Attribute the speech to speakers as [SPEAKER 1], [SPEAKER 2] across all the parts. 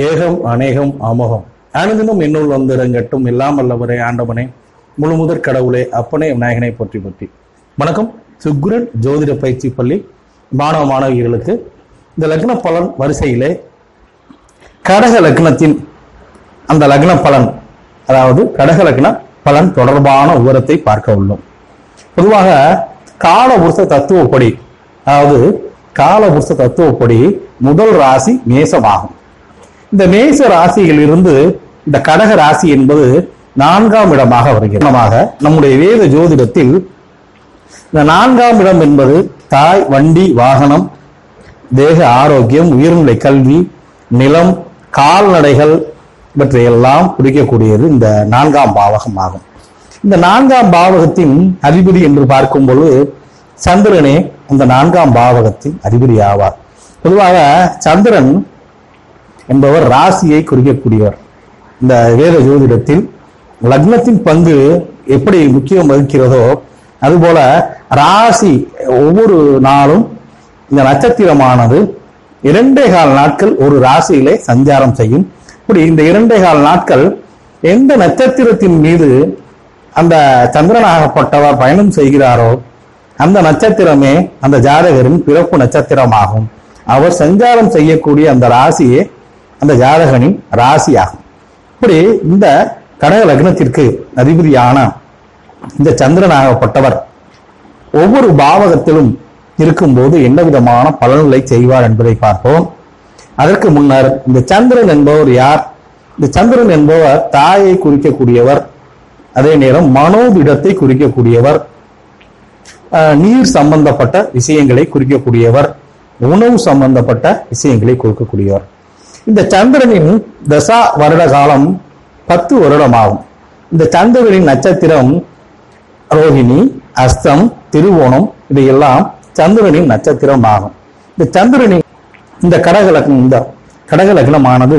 [SPEAKER 1] ஏகம் அநேகம் அமோகம் அனுதினம் என்னுள் வந்திறங்கட்டும் எல்லாம் வல்லவரே ஆண்டவனே முழு முதற் கடவுளே அப்பனே விநாயகனை போற்றி போற்றி வணக்கம் சுக்ரன் ஜோதிட பயிற்சி பள்ளி மாணவ மாணவிகளுக்கு இந்த லக்ன பலன் வரிசையிலே கடக லக்னத்தின் அந்த லக்ன பலன் அதாவது கடக லக்ன பலன் தொடர்பான விவரத்தை பார்க்க உள்ளோம் பொதுவாக காலபுருஷ தத்துவப்படி அதாவது காலபுருஷ தத்துவப்படி முதல் ராசி மேசமாகும் இந்த மேச ராசியிலிருந்து இந்த கடக ராசி என்பது நான்காம் இடமாக வருகிறது உதாரணமாக, நம்முடைய வேத ஜோதிடத்தில் இந்த நான்காம் இடம் என்பது தாய் வண்டி வாகனம் தேக ஆரோக்கியம் உயர்நிலை கல்வி நிலம் கால்நடைகள் இவற்றையெல்லாம் குறிக்கக்கூடியது இந்த நான்காம் பாவகம் ஆகும் இந்த நான்காம் பாவகத்தின் அதிபதி என்று பார்க்கும் பொழுது சந்திரனே அந்த நான்காம் பாவகத்தின் அதிபதி ஆவார் பொதுவாக சந்திரன் என்பவர் ராசியை குறிக்கக்கூடியவர் இந்த வேத ஜோதிடத்தில் லக்னத்தின் பங்கு எப்படி முக்கியம் வகிக்கிறதோ அதுபோல ராசி ஒவ்வொரு நாளும் இந்த நட்சத்திரமானது இரண்டே கால் நாட்கள் ஒரு ராசியிலே சஞ்சாரம் செய்யும் இப்படி இந்த இரண்டே கால் நாட்கள் எந்த நட்சத்திரத்தின் மீது அந்த சந்திரனாகப்பட்டவர் பயணம் செய்கிறாரோ அந்த நட்சத்திரமே அந்த ஜாதகரின் பிறப்பு நட்சத்திரமாகும் அவர் சஞ்சாரம் செய்யக்கூடிய அந்த ராசியே அந்த ஜாதகனின் ராசியாகும் இப்படி இந்த கடக லக்னத்திற்கு அதிபதியான இந்த சந்திரனாகப்பட்டவர் ஒவ்வொரு பாவகத்திலும் இருக்கும்போது என்ன விதமான பலன்களை செய்வார் என்பதை பார்ப்போம் அதற்கு முன்னர் இந்த சந்திரன் என்பவர் யார் இந்த சந்திரன் என்பவர் தாயை குறிக்கக்கூடியவர் அதே நேரம் மனோபிடத்தை குறிக்கக்கூடியவர் அஹ், நீர் சம்பந்தப்பட்ட விஷயங்களை குறிக்கக்கூடியவர் உணவு சம்பந்தப்பட்ட விஷயங்களை கொடுக்கக்கூடியவர் இந்த சந்திரனின் தசா வருட காலம் பத்து வருடமாகும் இந்த சந்திரனின் நட்சத்திரம் ரோஹிணி அஸ்தம் திருவோணம் இதையெல்லாம் சந்திரனின் நட்சத்திரம் ஆகும் இந்த சந்திரனின் இந்த கடக லக்னம் இந்த கடக லக்னமானது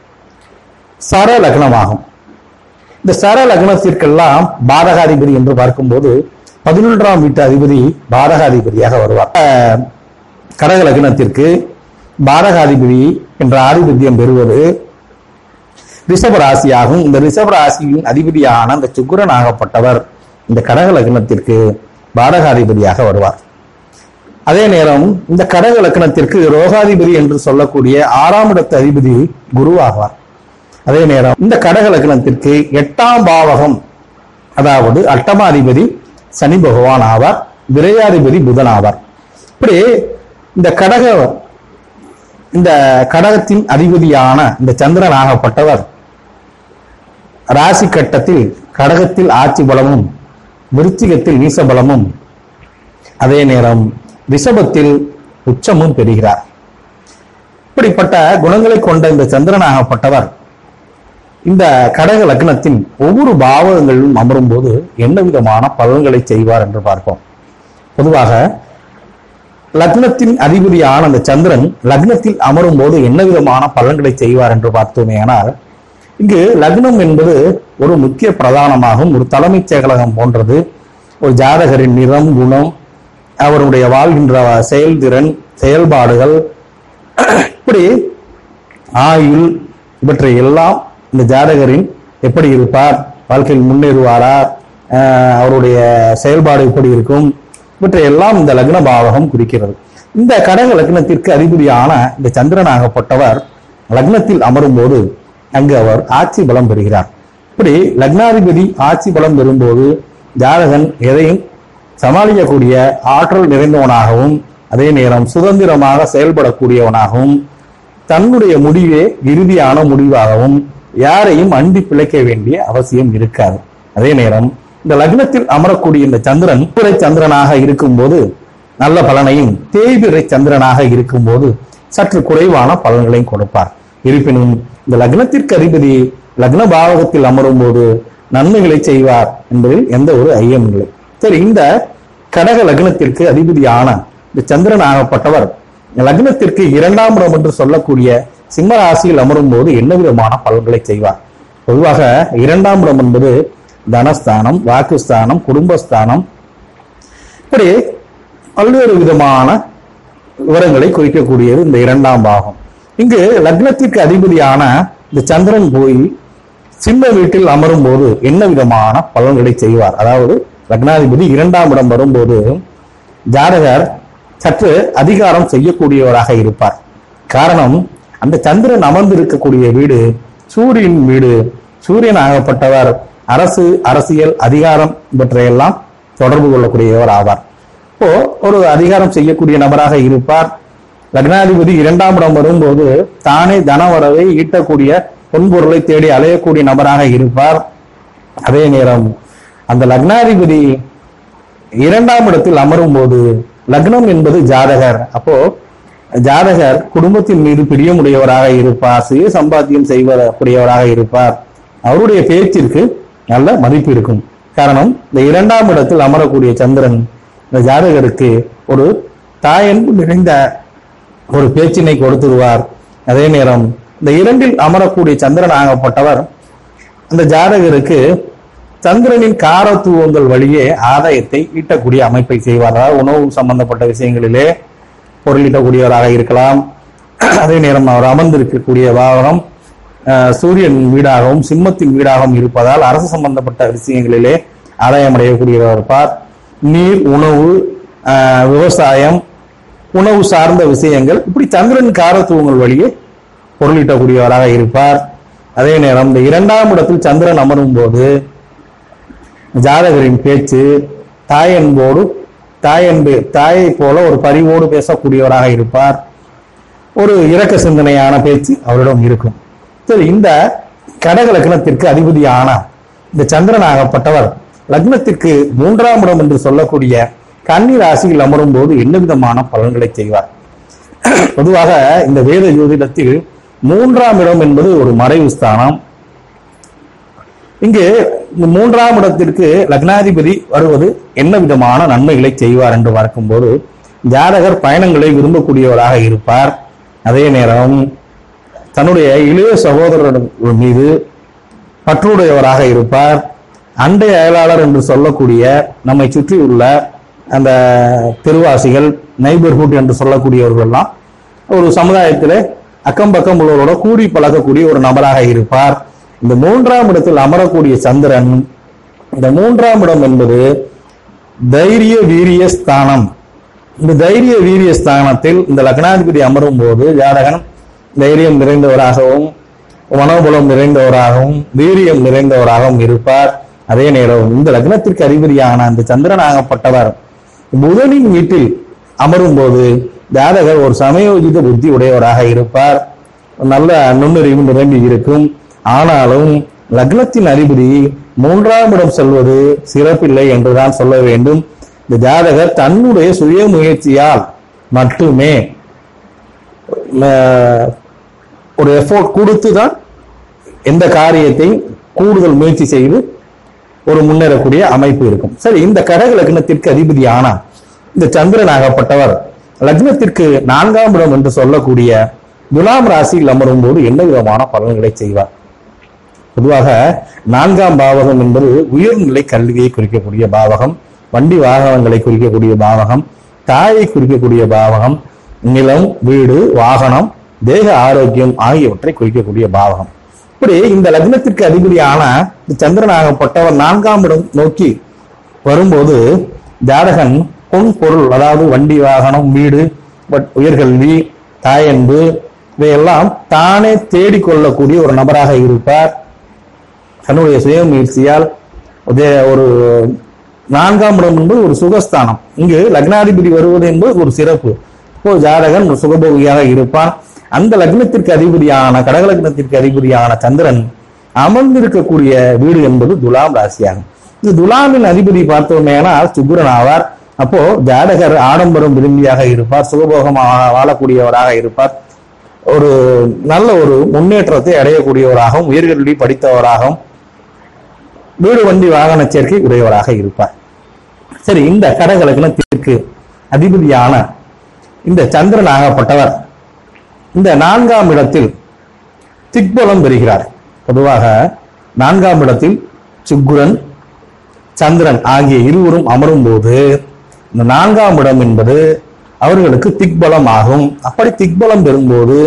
[SPEAKER 1] சர லக்னமாகும் இந்த சர லக்னத்திற்கெல்லாம் பாதகாதிபதி என்று பார்க்கும்போது பதினொன்றாம் வீட்டு அதிபதி பாதகாதிபதியாக வருவார் அஹ், கடக லக்னத்திற்கு பாதகாதிபதி என்ற ஆதிபத்தியம் பெறுவது ரிஷப ராசியாகும் இந்த ரிஷப ராசியின் அதிபதியான அந்த சுக்கிரன் ஆகப்பட்டவர் இந்த கடக லக்னத்திற்கு பாடகாதிபதியாக வருவார் அதே நேரம் இந்த கடக லக்னத்திற்கு ரோகாதிபதி என்று சொல்லக்கூடிய ஆறாம் இடத்து அதிபதி குரு ஆவார் அதே நேரம் இந்த கடக லக்னத்திற்கு எட்டாம் பாவகம் அதாவது அட்டமாதிபதி சனி பகவான் ஆவார் விரையாதிபதி புதன் ஆவார் இப்படி இந்த கடக இந்த கடகத்தின் அதிபதியான இந்த சந்திரன் ஆகப்பட்டவர் ராசி கட்டத்தில் கடகத்தில் ஆட்சி பலமும் விருச்சிகத்தில் நீச பலமும் அதே நேரம் ரிஷபத்தில் உச்சமும் பெறுகிறார் இப்படிப்பட்ட குணங்களை கொண்ட இந்த சந்திரனாகப்பட்டவர் இந்த கடக லக்னத்தின் ஒவ்வொரு பாவகங்களிலும் அமரும் போது என்ன விதமான பலன்களை செய்வார் என்று பார்ப்போம் பொதுவாக லக்னத்தின் அதிபதியான அந்த சந்திரன் லக்னத்தில் அமரும் போது என்ன விதமான பலன்களை செய்வார் என்று பார்த்தோமே ஆனால் இங்கு லக்னம் என்பது ஒரு முக்கிய பிரதானமாகும் ஒரு தலைமைச் செயலகம் போன்றது ஒரு ஜாதகரின் நிறம் குணம் அவருடைய வாழ்கின்ற செயல்திறன் செயல்பாடுகள் இப்படி ஆயுள் இவற்றை எல்லாம் இந்த ஜாதகரின் எப்படி இருப்பார் வாழ்க்கையில் முன்னேறுவாரா அஹ் அவருடைய செயல்பாடு எப்படி இருக்கும் இவற்றை எல்லாம் இந்த லக்ன பாவகம் குறிக்கிறது இந்த கடக லக்னத்திற்கு அதிபதியான இந்த சந்திரனாகப்பட்டவர் லக்னத்தில் அமரும் போது அங்கு அவர் ஆட்சி பலம் பெறுகிறார் இப்படி லக்னாதிபதி ஆட்சி பலம் பெறும்போது ஜாதகன் எதையும் சமாளிக்கக்கூடிய ஆற்றல் நிறைந்தவனாகவும் அதே நேரம் சுதந்திரமாக செயல்படக்கூடியவனாகவும் தன்னுடைய முடிவே இறுதியான முடிவாகவும் யாரையும் அண்டி பிழைக்க வேண்டிய அவசியம் இருக்காது அதே நேரம் இந்த லக்னத்தில் அமரக்கூடிய இந்த சந்திரன் பிறை சந்திரனாக இருக்கும்போது நல்ல பலனையும் தேய்பிறை சந்திரனாக இருக்கும்போது சற்று குறைவான பலன்களையும் கொடுப்பார் இருப்பினும் இந்த லக்னத்திற்கு அதிபதி லக்ன பாவகத்தில் அமரும் போது நன்மைகளை செய்வார் என்பதில் எந்த ஒரு ஐயம் இல்லை சரி இந்த கடக லக்னத்திற்கு அதிபதியான இந்த சந்திரன் ஆகப்பட்டவர் லக்னத்திற்கு இரண்டாம் இடம் என்று சொல்லக்கூடிய சிம்ம ராசியில் அமரும் போது என்ன விதமான பலன்களை செய்வார் பொதுவாக இரண்டாம் இடம் என்பது தனஸ்தானம் வாக்குஸ்தானம் குடும்பஸ்தானம் இப்படி பல்வேறு விதமான விவரங்களை குறிக்கக்கூடியது இந்த இரண்டாம் பாகம் இங்கு லக்னத்திற்கு அதிபதியான இந்த சந்திரன் போய் சிம்ம வீட்டில் அமரும் போது என்ன விதமான பலன்களை செய்வார் அதாவது லக்னாதிபதி இரண்டாம் இடம் வரும்போது ஜாதகர் சற்று அதிகாரம் செய்யக்கூடியவராக இருப்பார் காரணம் அந்த சந்திரன் அமர்ந்திருக்கக்கூடிய வீடு சூரியன் வீடு சூரியன் ஆகப்பட்டவர் அரசு அரசியல் அதிகாரம் இவற்றையெல்லாம் தொடர்பு கொள்ளக்கூடியவர் ஆவார் இப்போ ஒரு அதிகாரம் செய்யக்கூடிய நபராக இருப்பார் லக்னாதிபதி இரண்டாம் இடம் வரும்போது தானே தனவரவை ஈட்டக்கூடிய பொன்பொருளை தேடி அலையக்கூடிய நபராக இருப்பார் அதே நேரம் அந்த லக்னாதிபதி இரண்டாம் இடத்தில் அமரும் போது லக்னம் என்பது ஜாதகர் அப்போ ஜாதகர் குடும்பத்தின் மீது பிரியமுடையவராக இருப்பார் சுய சம்பாத்தியம் செய்வக்கூடியவராக இருப்பார் அவருடைய பேச்சிற்கு நல்ல மதிப்பு இருக்கும் காரணம் இந்த இரண்டாம் இடத்தில் அமரக்கூடிய சந்திரன் இந்த ஜாதகருக்கு ஒரு தாயன்பு நிறைந்த ஒரு பேச்சினை கொடுத்துருவார் அதே நேரம் இந்த இரண்டில் அமரக்கூடிய சந்திரன் ஆகப்பட்டவர் அந்த ஜாதகருக்கு சந்திரனின் காரத்துவங்கள் வழியே ஆதாயத்தை ஈட்டக்கூடிய அமைப்பை செய்வார் அதாவது உணவு சம்பந்தப்பட்ட விஷயங்களிலே பொருளீட்டக்கூடியவராக இருக்கலாம் அதே நேரம் அவர் அமர்ந்திருக்கக்கூடிய வாகனம் அஹ், சூரியன் வீடாகவும் சிம்மத்தின் வீடாகவும் இருப்பதால் அரசு சம்பந்தப்பட்ட விஷயங்களிலே ஆதாயம் அடையக்கூடியவர் இருப்பார் நீர் உணவு அஹ், விவசாயம் உணவு சார்ந்த விஷயங்கள் இப்படி சந்திரன் காரத்துவங்கள் வழியே பொருளீட்டக்கூடியவராக இருப்பார் அதே நேரம் இந்த இரண்டாம் இடத்தில் சந்திரன் அமரும் போது ஜாதகரின் பேச்சு தாயன்போடு தாயன்பு தாயை போல ஒரு பரிவோடு பேசக்கூடியவராக இருப்பார் ஒரு இரக்க சிந்தனையான பேச்சு அவரிடம் இருக்கும் சரி இந்த கடக லக்னத்திற்கு அதிபதியான இந்த சந்திரன் ஆகப்பட்டவர் லக்னத்திற்கு மூன்றாம் இடம் என்று சொல்லக்கூடிய கன்னி ராசியில் அமரும் போது என்ன விதமான பலன்களை செய்வார் பொதுவாக இந்த வேத ஜோதிடத்தில் மூன்றாம் இடம் என்பது ஒரு மறைவு ஸ்தானம் இங்கு இந்த மூன்றாம் இடத்திற்கு லக்னாதிபதி வருவது என்ன விதமான நன்மைகளை செய்வார் என்று பார்க்கும்போது ஜாதகர் பயணங்களை விரும்பக்கூடியவராக இருப்பார் அதே நேரம் தன்னுடைய இளைய சகோதரர் மீது பற்றுடையவராக இருப்பார் அண்டை அயலாளர் என்று சொல்லக்கூடிய நம்மை சுற்றியுள்ள அந்த தெருவாசிகள் நைபர்ஹுட் என்று சொல்லக்கூடியவர்கள்லாம் ஒரு சமுதாயத்தில் அக்கம் பக்கம் உள்ளவரோட கூடி பழகக்கூடிய ஒரு நபராக இருப்பார் இந்த மூன்றாம் இடத்தில் அமரக்கூடிய சந்திரன் இந்த மூன்றாம் இடம் என்பது தைரிய வீரிய ஸ்தானம் இந்த தைரிய வீரிய ஸ்தானத்தில் இந்த லக்னாதிபதி அமரும் போது ஜாதகன் தைரியம் நிறைந்தவராகவும் மனோபலம் நிறைந்தவராகவும் வீரியம் நிறைந்தவராகவும் இருப்பார் அதே நேரம் இந்த லக்னத்திற்கு அதிபதியான அந்த சந்திரனாகப்பட்டவர் புதனின் வீட்டில் அமரும் போது ஜாதகர் ஒரு சமயோஜித புத்தி உடையவராக இருப்பார் நல்ல நுண்ணறிவு நிரம்பி இருக்கும் ஆனாலும் லக்னத்தின் அதிபதி மூன்றாம் இடம் செல்வது சிறப்பில்லை என்றுதான் சொல்ல வேண்டும் இந்த ஜாதகர் தன்னுடைய சுய முயற்சியால் மட்டுமே அஹ், ஒரு எஃபோர்ட் கொடுத்து தான் எந்த காரியத்தை கூடுதல் முயற்சி செய்து ஒரு முன்னேறக்கூடிய அமைப்பு இருக்கும் சரி இந்த கடக லக்னத்திற்கு அதிபதியான இந்த சந்திரன் ஆகப்பட்டவர் லக்னத்திற்கு நான்காம் இடம் என்று சொல்லக்கூடிய துலாம் ராசியில் அமரும் போது என்ன விதமான பலன்களை செய்வார் பொதுவாக நான்காம் பாவகம் என்பது உயர்நிலை கல்வியை குறிக்கக்கூடிய பாவகம் வண்டி வாகனங்களை குறிக்கக்கூடிய பாவகம் தாயை குறிக்கக்கூடிய பாவகம் நிலம் வீடு வாகனம் தேக ஆரோக்கியம் ஆகியவற்றை குறிக்கக்கூடிய பாவகம் இப்படி இந்த லக்னத்திற்கு அதிபதியான இந்த சந்திரனாகப்பட்டவர் நான்காம் இடம் நோக்கி வரும்போது ஜாதகன் பொன் பொருள் அதாவது வண்டி வாகனம் வீடு பட் உயர்கல்வி தாயன்பு இவையெல்லாம் தானே தேடிக்கொள்ளக்கூடிய ஒரு நபராக இருப்பார் தன்னுடைய சுய முயற்சியால் உதய- ஒரு நான்காம் இடம் என்பது ஒரு சுகஸ்தானம் இங்கு லக்னாதிபதி வருவது என்பது ஒரு சிறப்பு இப்போ ஜாதகன் ஒரு சுகபோகியாக இருப்பான் அந்த லக்னத்திற்கு அதிபதியான கடக லக்னத்திற்கு அதிபதியான சந்திரன் அமர்ந்திருக்கக்கூடிய வீடு என்பது துலாம் ராசியாகும் இந்த துலாமின் அதிபதி பார்த்தோமேனால் சுக்கிரன் ஆவார் அப்போ ஜாதகர் ஆடம்பரம் விரும்பியாக இருப்பார் சுகபோகமாக வாழக்கூடியவராக இருப்பார் ஒரு நல்ல ஒரு முன்னேற்றத்தை அடையக்கூடியவராகவும் உயர்கல்வி படித்தவராகவும் வீடு வண்டி வாகன சேர்க்கை உடையவராக இருப்பார் சரி இந்த கடக லக்னத்திற்கு அதிபதியான இந்த சந்திரன் ஆகப்பட்டவர் இந்த நான்காம் இடத்தில் திக்பலம் பெறுகிறார் பொதுவாக நான்காம் இடத்தில் சுக்குரன் சந்திரன் ஆகிய இருவரும் அமரும் போது இந்த நான்காம் இடம் என்பது அவர்களுக்கு திக்பலம் ஆகும் அப்படி திக்பலம் பெறும்போது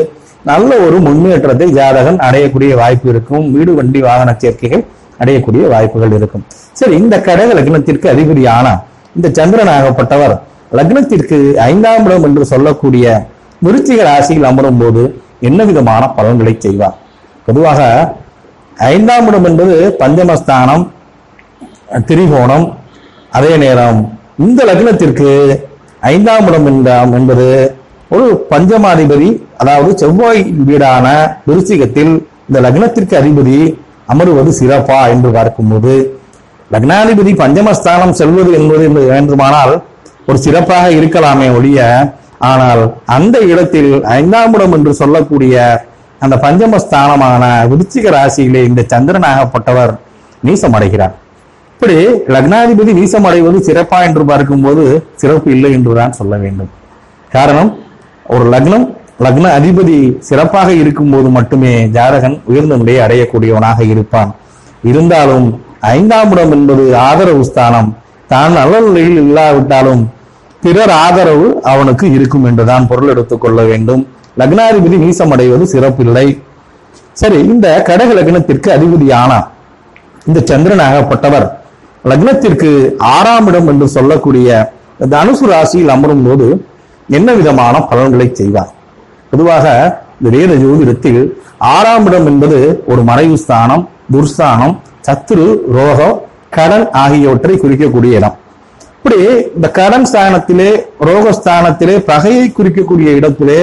[SPEAKER 1] நல்ல ஒரு முன்னேற்றத்தை ஜாதகன் அடையக்கூடிய வாய்ப்பு இருக்கும் வீடு வண்டி வாகன சேர்க்கைகள் அடையக்கூடிய வாய்ப்புகள் இருக்கும் சரி இந்த கடக லக்னத்திற்கு அதிபதியான இந்த சந்திரன் ஆகப்பட்டவர் லக்னத்திற்கு ஐந்தாம் இடம் என்று சொல்லக்கூடிய விருச்சிக ராசியில் அமரும் போது என்ன விதமான பலன்களை செய்வார் பொதுவாக ஐந்தாம் இடம் என்பது பஞ்சமஸ்தானம் திரிகோணம் அதே நேரம் இந்த லக்னத்திற்கு ஐந்தாம் இடம் என்றாம் என்பது ஒரு பஞ்சமாதிபதி அதாவது செவ்வாய் வீடான விருச்சிகத்தில் இந்த லக்னத்திற்கு அதிபதி அமருவது சிறப்பா என்று பார்க்கும்போது லக்னாதிபதி பஞ்சமஸ்தானம் செல்வது என்பது என்று வேண்டுமானால் ஒரு சிறப்பாக இருக்கலாமே ஒழிய ஆனால் அந்த இடத்தில் ஐந்தாம் இடம் என்று சொல்லக்கூடிய அந்த பஞ்சமஸ்தானமான விருச்சிக ராசியிலே இந்த சந்திரனாகப்பட்டவர் நீசமடைகிறார் இப்படி லக்னாதிபதி நீசம் அடைவது சிறப்பா என்று பார்க்கும்போது சிறப்பு இல்லை என்றுதான் சொல்ல வேண்டும் காரணம் ஒரு லக்னம் லக்ன அதிபதி சிறப்பாக இருக்கும்போது மட்டுமே ஜாதகன் உயர்ந்த நிலையை அடையக்கூடியவனாக இருப்பான் இருந்தாலும் ஐந்தாம் இடம் என்பது ஆதரவு ஸ்தானம் தான் நல்ல நிலையில் இல்லாவிட்டாலும் பிறர் ஆதரவு அவனுக்கு இருக்கும் என்றுதான் பொருள் எடுத்துக் கொள்ள வேண்டும் லக்னாதிபதி நீசம் அடைவது சிறப்பில்லை சரி இந்த கடக லக்னத்திற்கு அதிபதியான இந்த சந்திரனாகப்பட்டவர் லக்னத்திற்கு ஆறாம் இடம் என்று சொல்லக்கூடிய தனுசு ராசியில் அமரும் போது என்ன விதமான பலன்களை செய்வார் பொதுவாக இந்த வேத ஜோதிடத்தில் ஆறாம் இடம் என்பது ஒரு மறைவு ஸ்தானம் துர்ஸ்தானம் சத்துரு ரோகம் கடன் ஆகியவற்றை குறிக்கக்கூடிய இடம் இப்படி இந்த கடன் ஸ்தானத்திலே ரோகஸ்தானத்திலே பகையை குறிக்கக்கூடிய இடத்திலே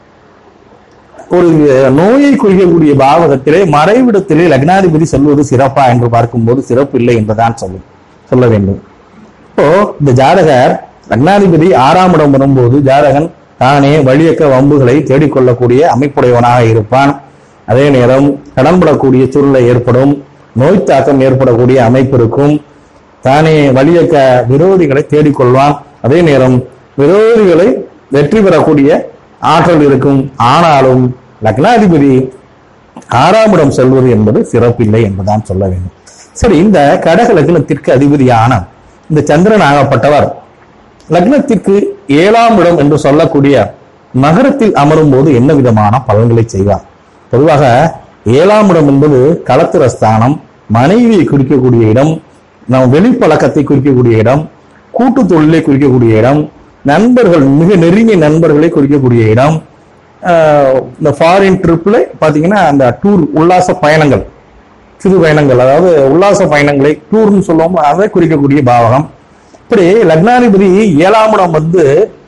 [SPEAKER 1] ஒரு நோயை குறிக்கக்கூடிய பாவகத்திலே மறைவிடத்திலே லக்னாதிபதி சொல்வது சிறப்பா என்று பார்க்கும்போது சிறப்பு இல்லை என்றுதான் சொல்லு சொல்ல வேண்டும் இப்போ இந்த ஜாதகர் லக்னாதிபதி ஆறாம் இடம் வரும்போது ஜாதகன் தானே வழியக்க வம்புகளை தேடிக்கொள்ளக்கூடிய அமைப்புடையவனாக இருப்பான் அதே நேரம் கடன்படக்கூடிய சூழ்நிலை ஏற்படும் நோய் தாக்கம் ஏற்படக்கூடிய அமைப்பு இருக்கும் தானே வழியக்க விரோதிகளை தேடிக்கொள்வான் அதே நேரம் விரோதிகளை வெற்றி பெறக்கூடிய ஆற்றல் இருக்கும் ஆனாலும் லக்னாதிபதி ஆறாம் இடம் செல்வது என்பது சிறப்பில்லை என்பதுதான் சொல்ல வேண்டும் சரி இந்த கடக லக்னத்திற்கு அதிபதியான இந்த சந்திரன் ஆகப்பட்டவர் லக்னத்திற்கு ஏழாம் இடம் என்று சொல்லக்கூடிய நகரத்தில் அமரும் போது என்ன விதமான பலன்களை செய்வார் பொதுவாக ஏழாம் இடம் என்பது களத்திர ஸ்தானம் மனைவியை குறிக்கக்கூடிய இடம் நம் வெளிப்பழக்கத்தை குறிக்கக்கூடிய இடம் கூட்டு தொழிலை குறிக்கக்கூடிய இடம் நண்பர்கள் மிக நெருங்கிய நண்பர்களை குறிக்கக்கூடிய இடம் ஆஹ் இந்த ஃபாரின் ட்ரிப்ல பாத்தீங்கன்னா அந்த டூர் உல்லாச பயணங்கள் சிறு பயணங்கள் அதாவது உல்லாச பயணங்களை டூர்னு சொல்லுவோம் அதை குறிக்கக்கூடிய பாவகம் இப்படி லக்னாதிபதி ஏழாம் இடம் வந்து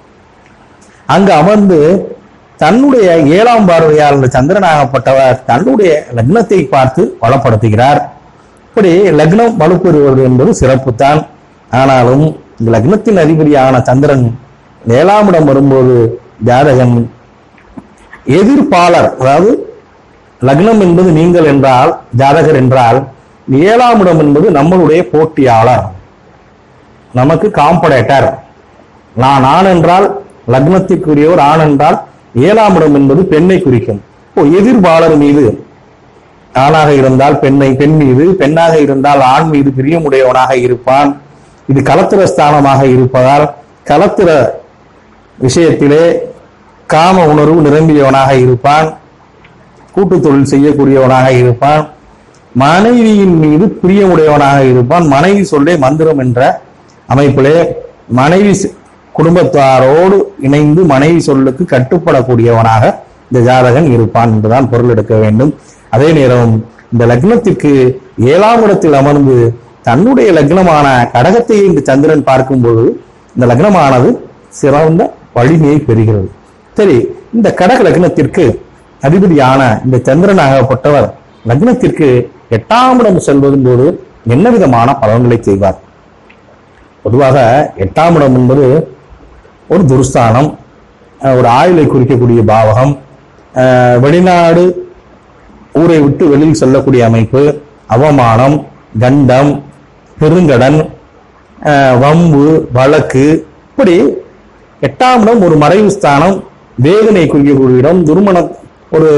[SPEAKER 1] அங்கு அமர்ந்து தன்னுடைய ஏழாம் பார்வையால் இந்த சந்திரனாகப்பட்டவர் தன்னுடைய லக்னத்தை பார்த்து வளப்படுத்துகிறார் இப்படி லக்னம் வலுப்பெறுவது என்பது சிறப்புத்தான் ஆனாலும் இந்த லக்னத்தின் அதிபதியான சந்திரன் ஏழாம் இடம் வரும்போது ஜாதகன் எதிர்ப்பாளர் அதாவது லக்னம் என்பது நீங்கள் என்றால் ஜாதகர் என்றால் ஏழாம் இடம் என்பது நம்மளுடைய போட்டியாளர் நமக்கு காம்படேட்டர் நான் ஆண் என்றால் லக்னத்திற்குரியவர் ஆண் என்றால் ஏழாம் இடம் என்பது பெண்ணை குறிக்கும் இப்போ எதிர்ப்பாளர் மீது ஆணாக இருந்தால் பெண்ணை பெண் மீது பெண்ணாக இருந்தால் ஆண் மீது பிரியமுடையவனாக இருப்பான் இது கலத்திர ஸ்தானமாக இருப்பதால் கலத்திர விஷயத்திலே காம உணர்வு நிரம்பியவனாக இருப்பான் கூட்டு தொழில் செய்யக்கூடியவனாக இருப்பான் மனைவியின் மீது பிரியமுடையவனாக இருப்பான் மனைவி சொல்லே மந்திரம் என்ற அமைப்பிலே மனைவி ஸ்- குடும்பத்தாரோடு இணைந்து மனைவி சொல்லுக்கு கட்டுப்படக்கூடியவனாக இந்த ஜாதகன் இருப்பான் என்றுதான் பொருள் எடுக்க வேண்டும் அதே நேரம் இந்த லக்னத்திற்கு ஏழாம் இடத்தில் அமர்ந்து தன்னுடைய லக்னமான கடகத்தை இந்த சந்திரன் பார்க்கும்போது இந்த லக்னமானது சிறந்த வலிமையை பெறுகிறது சரி இந்த கடக லக்னத்திற்கு அதிபதியான இந்த சந்திரன் ஆகப்பட்டவர் லக்னத்திற்கு எட்டாம் இடம் செல்வதும் போது என்ன விதமான பலன்களை செய்வார் பொதுவாக எட்டாம் இடம் என்பது ஒரு துர்ஸ்தானம் அஹ் ஒரு ஆயுளை குறிக்கக்கூடிய பாவகம் அஹ் வெளிநாடு ஊரை விட்டு வெளியில் செல்லக்கூடிய அமைப்பு அவமானம் கண்டம் பெருங்கடன் அஹ் வம்பு வழக்கு இப்படி எட்டாம் இடம் ஒரு மறைவு ஸ்தானம் வேதனை குறிக்கக்கூடிய இடம் துர்மணம் ஒரு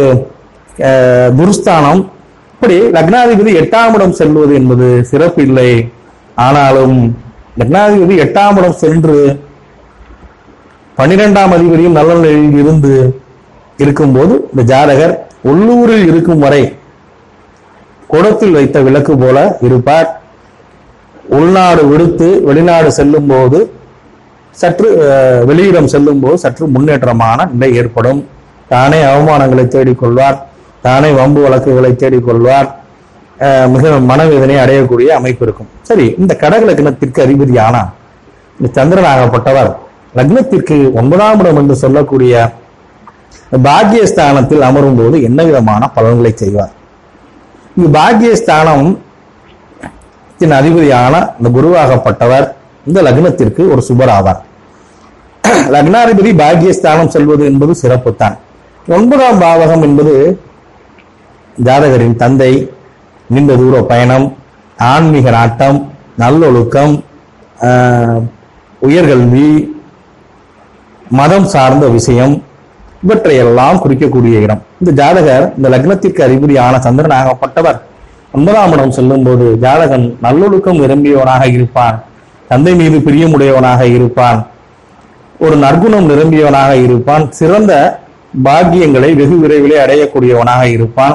[SPEAKER 1] அஹ், துர்ஸ்தானம் இப்படி லக்னாதிபதி எட்டாம் இடம் செல்வது என்பது சிறப்பு இல்லை ஆனாலும் லக்னாதிபதி எட்டாம் இடம் சென்று பன்னிரெண்டாம் அதிபதியும் நல்ல நிலையில் இருந்து இருக்கும்போது இந்த ஜாதகர் உள்ளூரில் இருக்கும் வரை குடத்தில் வைத்த விளக்கு போல இருப்பார் உள்நாடு விடுத்து வெளிநாடு செல்லும் போது சற்று அஹ், வெளியிடம் செல்லும் போது சற்று முன்னேற்றமான நிலை ஏற்படும் தானே அவமானங்களை தேடிக்கொள்வார் தானே வம்பு வழக்குகளை தேடிக்கொள்வார் அஹ், மிக மனவேதனை அடையக்கூடிய அமைப்பு இருக்கும் சரி இந்த கடக லக்னத்திற்கு அதிபதியான இந்த சந்திரனாகப்பட்டவர் லக்னத்திற்கு ஒன்பதாம் இடம் என்று சொல்லக்கூடிய பாக்கியஸ்தானத்தில் அமரும் போது என்ன விதமான பலன்களை செய்வார் இங்கு பாக்கியஸ்தானம் த்தின் அதிபதியான இந்த குருவாகப்பட்டவர் இந்த லக்னத்திற்கு ஒரு சுபர் ஆவார் லக்னாதிபதி பாக்கியஸ்தானம் செல்வது என்பது சிறப்புத்தான் ஒன்பதாம் பாவகம் என்பது ஜாதகரின் தந்தை நீண்ட தூர பயணம் ஆன்மீக நாட்டம் நல்லொழுக்கம் ஆஹ், உயர்கல்வி மதம் சார்ந்த விஷயம் இவற்றையெல்லாம் குறிக்கக்கூடிய இடம் இந்த ஜாதகர் இந்த லக்னத்திற்கு அதிபதியான சந்திரனாகப்பட்டவர் ஒன்பதாம் இடம் செல்லும் போது ஜாதகன் நல்லொழுக்கம் நிரம்பியவனாக இருப்பான் தந்தை மீது பிரியமுடையவனாக இருப்பான் ஒரு நற்குணம் நிரம்பியவனாக இருப்பான் சிறந்த பாக்கியங்களை வெகு விரைவிலே அடையக்கூடியவனாக இருப்பான்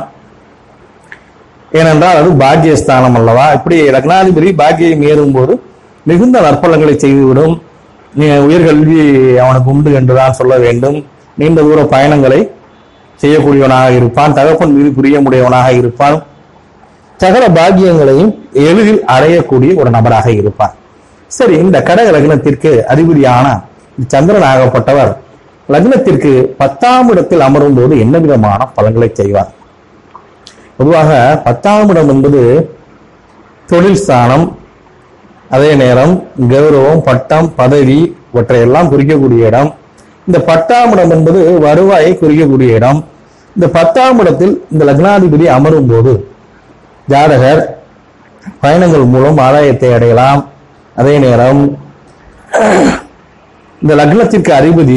[SPEAKER 1] ஏனென்றால் அது பாக்கியஸ்தானம் அல்லவா இப்படி லக்னாதிபதி பாக்கியம் ஏறும்போது மிகுந்த நற்பலங்களை செய்துவிடும் நீ உயர்கல்வி அவனுக்கு உண்டு என்றுதான் சொல்ல வேண்டும் நீண்ட தூர பயணங்களை செய்யக்கூடியவனாக இருப்பான் தகப்பன் மீது பிரியமுடையவனாக இருப்பான் சகல பாக்கியங்களையும் எளிதில் அடையக்கூடிய ஒரு நபராக இருப்பார் சரி இந்த கடக லக்னத்திற்கு அதிபதியான சந்திரனாகப்பட்டவர் லக்னத்திற்கு பத்தாம் இடத்தில் அமரும் போது என்ன விதமான பலன்களை செய்வார் பொதுவாக பத்தாம் இடம் என்பது தொழில் ஸ்தானம் அதே நேரம் கௌரவம் பட்டம் பதவி இவற்றையெல்லாம் குறிக்கக்கூடிய இடம் இந்த பத்தாம் இடம் என்பது வருவாயை குறிக்கக்கூடிய இடம் இந்த பத்தாம் இடத்தில் இந்த லக்னாதிபதி அமரும் போது ஜாதகர் பயணங்கள் மூலம் ஆதாயத்தை அடையலாம் அதே நேரம் இந்த லக்னத்திற்கு அதிபதி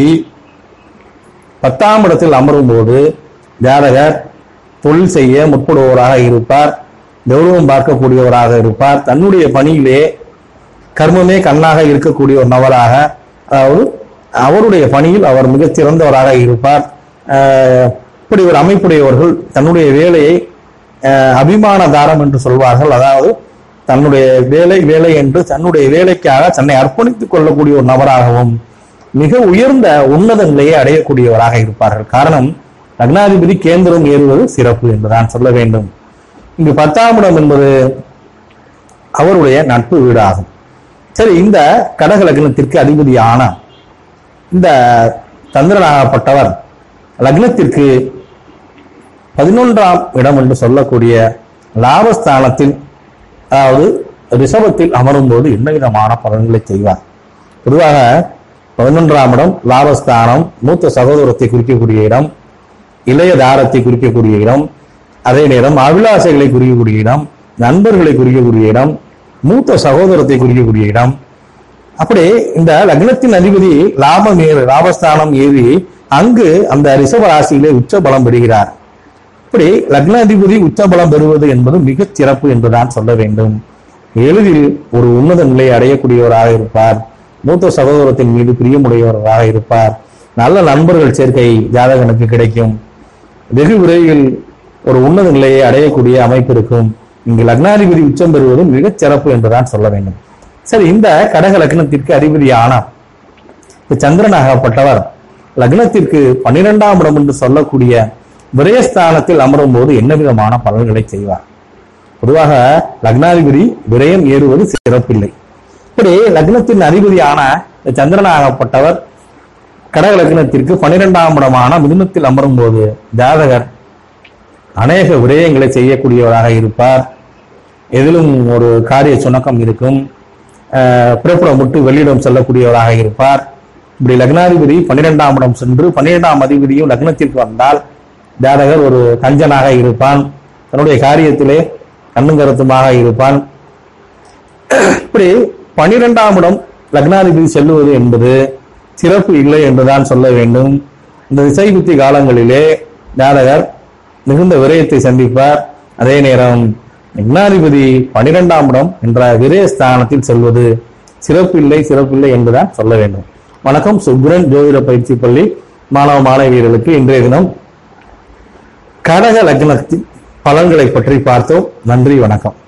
[SPEAKER 1] பத்தாம் இடத்தில் அமரும் போது ஜாதகர் தொழில் செய்ய முற்படுபவராக இருப்பார் கௌரவம் பார்க்கக்கூடியவராக இருப்பார் தன்னுடைய பணியிலே கர்மமே கண்ணாக இருக்கக்கூடிய ஒரு நபராக அதாவது அவருடைய பணியில் அவர் மிகச் சிறந்தவராக இருப்பார் ஆஹ் இப்படி ஒரு அமைப்புடையவர்கள் தன்னுடைய வேலையை ஆஹ் அபிமான தாரம் என்று சொல்வார்கள் அதாவது தன்னுடைய வேலை வேலை என்று தன்னுடைய வேலைக்காக தன்னை அர்ப்பணித்துக் கொள்ளக்கூடிய ஒரு நபராகவும் மிக உயர்ந்த உன்னத நிலையை அடையக்கூடியவராக இருப்பார்கள் காரணம் லக்னாதிபதி கேந்திரம் ஏறுவது சிறப்பு என்றுதான் சொல்ல வேண்டும் இங்கு பத்தாம் இடம் என்பது அவருடைய நட்பு வீடாகும் சரி இந்த கடக லக்னத்திற்கு அதிபதியான இந்த சந்திரனாகப்பட்டவர் லக்னத்திற்கு பதினொன்றாம் இடம் என்று சொல்லக்கூடிய லாபஸ்தானத்தில் அதாவது ரிஷபத்தில் அமரும் போது என்ன விதமான பலன்களை செய்வார் பொதுவாக பதினொன்றாம் இடம் லாபஸ்தானம் மூத்த சகோதரத்தை குறிக்கக்கூடிய இடம் இளைய தாரத்தை குறிக்கக்கூடிய இடம் அதே நேரம் அபிலாசைகளை குறிக்கக்கூடிய இடம் நண்பர்களை குறிக்கக்கூடிய இடம் மூத்த சகோதரத்தை குறிக்கக்கூடிய இடம் அப்படி இந்த லக்னத்தின் அதிபதி லாபம் ஏறு லாபஸ்தானம் ஏறி அங்கு அந்த ரிஷப ராசியிலே உச்ச பலம் பெறுகிறார் இப்படி லக்னாதிபதி உச்ச பலம் பெறுவது என்பது மிகச் சிறப்பு என்றுதான் சொல்ல வேண்டும் எளிதில் ஒரு உன்னத நிலையை அடையக்கூடியவராக இருப்பார் மூத்த சகோதரத்தின் மீது பிரியமுடையவராக இருப்பார் நல்ல நண்பர்கள் சேர்க்கை ஜாதகனுக்கு கிடைக்கும் வெகு விரைவில் ஒரு உன்னத நிலையை அடையக்கூடிய அமைப்பு இருக்கும் இங்கு லக்னாதிபதி உச்சம் பெறுவது மிகச் சிறப்பு என்றுதான் சொல்ல வேண்டும் சரி இந்த கடக லக்னத்திற்கு அதிபதியான இந்த சந்திரனாகப்பட்டவர் லக்னத்திற்கு பன்னிரெண்டாம் இடம் என்று சொல்லக்கூடிய விரயஸ்தானத்தில் அமரும் போது என்ன விதமான பலன்களை செய்வார் பொதுவாக லக்னாதிபதி விரயம் ஏறுவது சிறப்பில்லை இப்படி லக்னத்தின் அதிபதியான இந்த சந்திரனாகப்பட்டவர் கடக லக்னத்திற்கு பன்னிரெண்டாம் இடமான மிதுனத்தில் அமரும் போது ஜாதகர் அநேக விடயங்களை செய்யக்கூடியவராக இருப்பார் எதிலும் ஒரு காரிய சுணக்கம் இருக்கும் அஹ், பிறப்புறம் விட்டு வெளியிடம் செல்லக்கூடியவராக இருப்பார் இப்படி லக்னாதிபதி பன்னிரெண்டாம் இடம் சென்று பன்னிரெண்டாம் அதிபதியும் லக்னத்திற்கு வந்தால் ஜாதகர் ஒரு கஞ்சனாக இருப்பான் தன்னுடைய காரியத்திலே கண்ணும் கருத்துமாக இருப்பான் இப்படி பனிரெண்டாம் இடம் லக்னாதிபதி செல்லுவது என்பது சிறப்பு இல்லை என்றுதான் சொல்ல வேண்டும் இந்த திசை புத்தி காலங்களிலே ஜாதகர் மிகுந்த விரயத்தை சந்திப்பார் அதே நேரம் லக்னாதிபதி பனிரெண்டாம் இடம் என்ற விரய ஸ்தானத்தில் செல்வது சிறப்பில்லை சிறப்பில்லை என்றுதான் சொல்ல வேண்டும் வணக்கம் சுக்ரன் ஜோதிட பயிற்சி பள்ளி மாணவ மாணவியர்களுக்கு இன்றைய தினம் கடக லக்னத்தின் பலன்களை பற்றி பார்த்தோம் நன்றி வணக்கம்